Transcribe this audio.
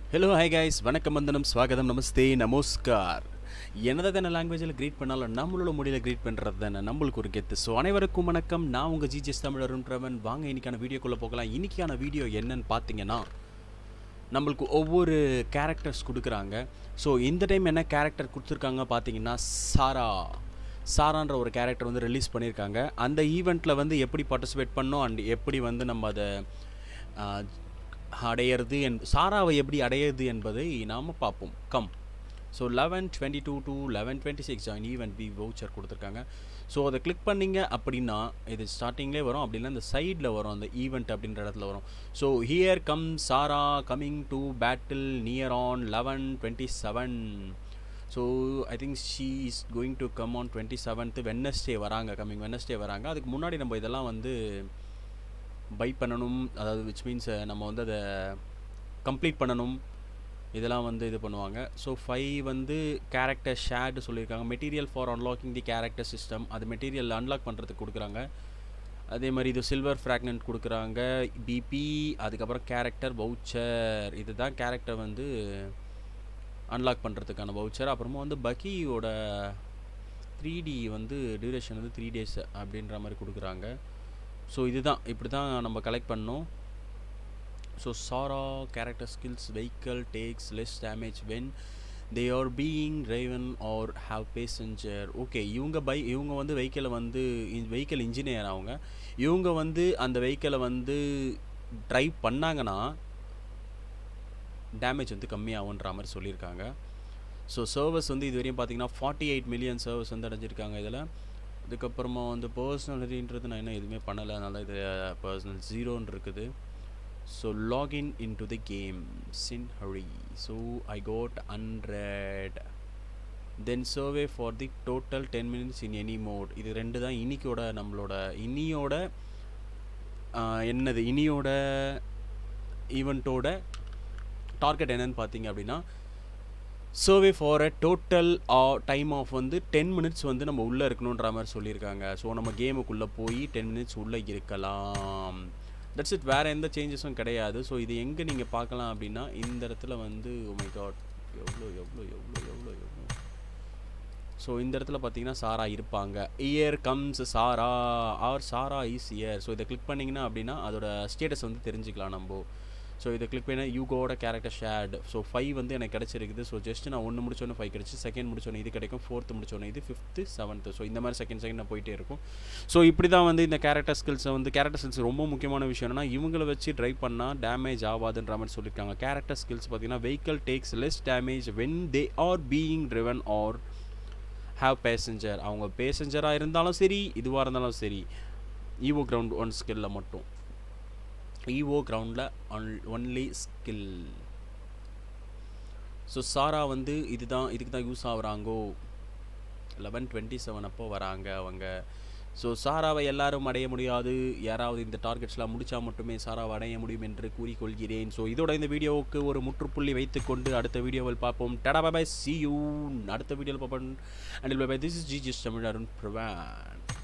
hello hi guys வணக்கம் வந்தனம் ஸ்வாகதம் நமஸ்தே நமஸ்கார் என்னதான் தானே லாங்குவேஜில் க்ரீட் பண்ணாலும் நம்மளோட மொழியில் க்ரீட் பண்ணுறது தானே நம்மளுக்கு ஒரு கெத்து ஸோ அனைவருக்கும் வணக்கம் நான் உங்கள் ஜிஜிஎஸ் தமிழருன்றவன் வாங்க இன்னைக்கான வீடியோக்குள்ளே போகலாம் இன்னைக்கான வீடியோ என்னன்னு பார்த்தீங்கன்னா நம்மளுக்கு ஒவ்வொரு கேரக்டர்ஸ் கொடுக்குறாங்க ஸோ இந்த டைம் என்ன கேரக்டர் கொடுத்துருக்காங்க பார்த்தீங்கன்னா சாரா சாரான்ற ஒரு கேரக்டர் வந்து ரிலீஸ் பண்ணியிருக்காங்க அந்த ஈவெண்ட்டில் வந்து எப்படி பார்ட்டிசிபேட் பண்ணோம் அண்ட் எப்படி வந்து நம்ம அதை ஆஹ், அடையிறது என் சாராவை எப்படி அடையிறது என்பதை நாம் பார்ப்போம் come so eleven twenty two to eleven twenty six join event we voucher கொடுத்துருக்காங்க ஸோ அதை கிளிக் பண்ணீங்க அப்படின்னா இது ஸ்டார்டிங்லேயே வரும் அப்படின்னா இந்த சைடில் வரும் அந்த ஈவெண்ட் அப்படின்ற இடத்துல வரும் so here come Sara coming to battle near on eleven twenty seven so I think she is going to come on twenty seventh Wednesday வராங்க கம்மிங் வென்னஸ்டே வராங்க அதுக்கு முன்னாடி நம்ம இதெல்லாம் வந்து பை பண்ணணும் அதாவது விச் மீன்ஸ் நம்ம வந்து அதை கம்ப்ளீட் பண்ணணும் இதெல்லாம் வந்து இது பண்ணுவாங்க ஸோ ஃபைவ் வந்து கேரக்டர் ஷேர்டு சொல்லியிருக்காங்க material for unlocking the character system அது மெட்டீரியல் அன்லாக் பண்ணுறதுக்கு கொடுக்குறாங்க அதே மாதிரி இது சில்வர் ஃப்ராக்னன்ட் கொடுக்குறாங்க பிபி அதுக்கப்புறம் கேரக்டர் வவுச்சர் இதுதான் கேரக்டர் வந்து அன்லாக் பண்ணுறதுக்கான வவுச்சர் அப்புறமா வந்து பக்கியோட த்ரீ டி வந்து டியூரேஷன் வந்து த்ரீ டேஸ் அப்படின்ற மாதிரி கொடுக்குறாங்க ஸோ இதுதான் இப்படி தான் நம்ம கலெக்ட் பண்ணோம் so Sara character skills vehicle takes less damage when they are being driven or have passenger okay இவங்க பை இவங்க வந்து வெஹிக்கிளை வந்து வெஹிக்கிள் இன்ஜினியர் அவங்க இவங்க வந்து அந்த வெஹிக்கிளை வந்து ட்ரைவ் பண்ணாங்கன்னா டேமேஜ் வந்து கம்மியாகுன்ற மாதிரி சொல்லியிருக்காங்க ஸோ சர்வஸ் வந்து இது வரையும் பார்த்தீங்கன்னா ஃபார்ட்டி எயிட் மில்லியன் சர்வஸ் வந்து அடைஞ்சிருக்காங்க இதில் அதுக்கப்புறமா வந்து பர்சனாலிட்டின்றது நான் இன்னும் எதுவுமே பண்ணலை அதனால இது பர்சனல் ஜீரோன்னு இருக்குது so login in to the game சின் ஹரி so I got hundred then survey for the total ten minutes in any mode இது ரெண்டு தான் இன்னிக்கோட நம்மளோட இனியோட ஆஹ், என்னது இனியோட ஈவெண்ட்டோட டார்கெட் என்னன்னு பார்த்தீங்க அப்படின்னா survey for a total time of வந்து டென் மினிட்ஸ் வந்து நம்ம உள்ளே இருக்கணுன்ற மாதிரி சொல்லியிருக்காங்க ஸோ நம்ம கேமுக்குள்ளே போய் டென் மினிட்ஸ் உள்ளே இருக்கலாம் தட்ஸ் இட் வேறு எந்த சேஞ்சஸும் கிடையாது ஸோ இது எங்கே நீங்கள் பார்க்கலாம் அப்படின்னா இந்த இடத்துல வந்து மை காட் எவ்வளோ எவ்வளோ எவ்வளோ எவ்வளோ எவ்வளோ ஸோ இந்த இடத்துல பார்த்தீங்கன்னா சாரா இருப்பாங்க here comes Sara or Sara is here so இதை கிளிக் பண்ணிங்கன்னா அப்படின்னா அதோட ஸ்டேட்டஸ் வந்து தெரிஞ்சுக்கலாம் நம்ம ஸோ இதை கிளிக் பண்ணால் யூகோட கேரக்டர் ஷேர்டு ஸோ ஃபைவ் வந்து எனக்கு கிடச்சிருக்குது ஸோ ஜஸ்ட் நான் ஒன்று முடிச்சோன்னே ஃபைவ் கிடச்சி செகண்ட் முடிச்சோன்னே இது கிடைக்கும் ஃபோர்த்து முடிச்சோன்னே இது ஃபிஃப்த்து செவன்த்து ஸோ இந்த மாதிரி செகண்ட் செகண்ட் நான் போயிட்டே இருக்கும் ஸோ இப்படி தான் வந்து இந்த கேரக்டர் ஸ்கில்ஸை வந்து கேரக்டர் ஸ்கில்ஸ் ரொம்ப முக்கியமான விஷயம் என்னன்னா இவங்கள வச்சு ட்ரைவ் பண்ணால் டேமேஜ் ஆகாதுன்ற மாதிரி சொல்லியிருக்காங்க கேரக்டர் ஸ்கில்ஸ் பார்த்தீங்கன்னா vehicle takes less damage when they are being driven or have passenger அவங்க பேசஞ்சராக இருந்தாலும் சரி இதுவாக இருந்தாலும் சரி ஈவோ கிரவுண்ட் ஒன் ஸ்கில்ல மட்டும் ஈவோ கிரவுண்டில் ஒன்லி ஸ்கில் ஸோ சாரா வந்து இதுதான் இதுக்கு தான் யூஸ் ஆகுறாங்கோ லெவன் டுவெண்ட்டி செவன் அப்போ வராங்க அவங்க ஸோ சாராவை எல்லாரும் அடைய முடியாது யாராவது இந்த டார்கெட்ஸ்லாம் முடித்தா மட்டுமே சாராவை அடைய முடியும் என்று கூறிக்கொள்கிறேன் ஸோ இதோட இந்த வீடியோவுக்கு ஒரு முற்றுப்புள்ளி வைத்துக்கொண்டு அடுத்த வீடியோவில் பார்ப்போம் டடா பை சி யூ அடுத்த வீடியோவில் பார்ப்போம் அண்ட் பை திஸ் இஸ் ஜி ஜிஸ் தமிழ் அருண் பிரவான்